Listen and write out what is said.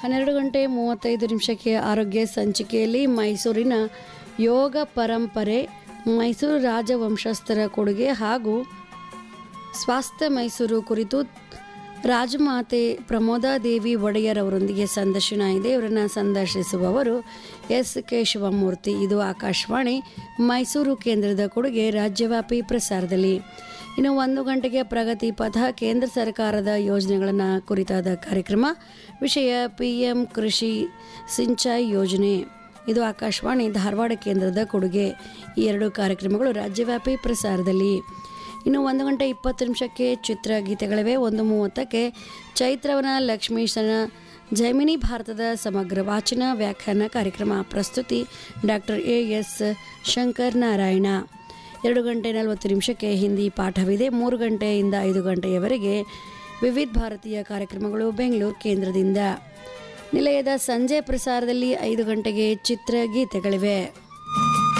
ಹನ್ನೆರಡು ಗಂಟೆ ಮೂವತ್ತೈದು ನಿಮಿಷಕ್ಕೆ ಆರೋಗ್ಯ ಸಂಚಿಕೆಯಲ್ಲಿ ಮೈಸೂರಿನ ಯೋಗ ಪರಂಪರೆ ಮೈಸೂರು ರಾಜವಂಶಸ್ಥರ ಕೊಡುಗೆ ಹಾಗೂ ಸ್ವಾಸ್ಥ್ಯ ಮೈಸೂರು ಕುರಿತು ರಾಜಮಾತೆ ಪ್ರಮೋದಾದೇವಿ ಒಡೆಯರ್ ಅವರೊಂದಿಗೆ ಸಂದರ್ಶನ ಇದೆ ಇವರನ್ನು ಸಂದರ್ಶಿಸುವವರು ಎಸ್ ಕೇಶವಮೂರ್ತಿ ಇದು ಆಕಾಶವಾಣಿ ಮೈಸೂರು ಕೇಂದ್ರದ ಕೊಡುಗೆ ರಾಜ್ಯವ್ಯಾಪಿ ಪ್ರಸಾರದಲ್ಲಿ ಇನ್ನು ಒಂದು ಗಂಟೆಗೆ ಪ್ರಗತಿ ಪಥ ಕೇಂದ್ರ ಸರ್ಕಾರದ ಯೋಜನೆಗಳನ್ನು ಕುರಿತಾದ ಕಾರ್ಯಕ್ರಮ ವಿಷಯ ಪಿ ಎಂ ಕೃಷಿ ಸಿಂಚಾಯಿ ಯೋಜನೆ ಇದು ಆಕಾಶವಾಣಿ ಧಾರವಾಡ ಕೇಂದ್ರದ ಕೊಡುಗೆ ಈ ಎರಡು ಕಾರ್ಯಕ್ರಮಗಳು ರಾಜ್ಯವ್ಯಾಪಿ ಪ್ರಸಾರದಲ್ಲಿ ಇನ್ನು ಒಂದು ಗಂಟೆ ಇಪ್ಪತ್ತು ನಿಮಿಷಕ್ಕೆ ಚಿತ್ರಗೀತೆಗಳಿವೆ ಒಂದು ಮೂವತ್ತಕ್ಕೆ ಚೈತ್ರವನ ಲಕ್ಷ್ಮೀಶನ ಜೈಮಿನಿ ಭಾರತದ ಸಮಗ್ರ ವಾಚನ ವ್ಯಾಖ್ಯಾನ ಕಾರ್ಯಕ್ರಮ ಪ್ರಸ್ತುತಿ doctor A S Shankar Narayana ಎರಡು ಗಂಟೆ ನಲವತ್ತು ನಿಮಿಷಕ್ಕೆ ಹಿಂದಿ ಪಾಠವಿದೆ ಮೂರು ಗಂಟೆಯಿಂದ ಐದು ಗಂಟೆಯವರೆಗೆ ವಿವಿಧ ಭಾರತೀಯ ಕಾರ್ಯಕ್ರಮಗಳು ಬೆಂಗಳೂರು ಕೇಂದ್ರದಿಂದ ನಿಲಯದ ಸಂಜೆ ಪ್ರಸಾರದಲ್ಲಿ ಐದು ಗಂಟೆಗೆ ಚಿತ್ರಗೀತೆಗಳಿವೆ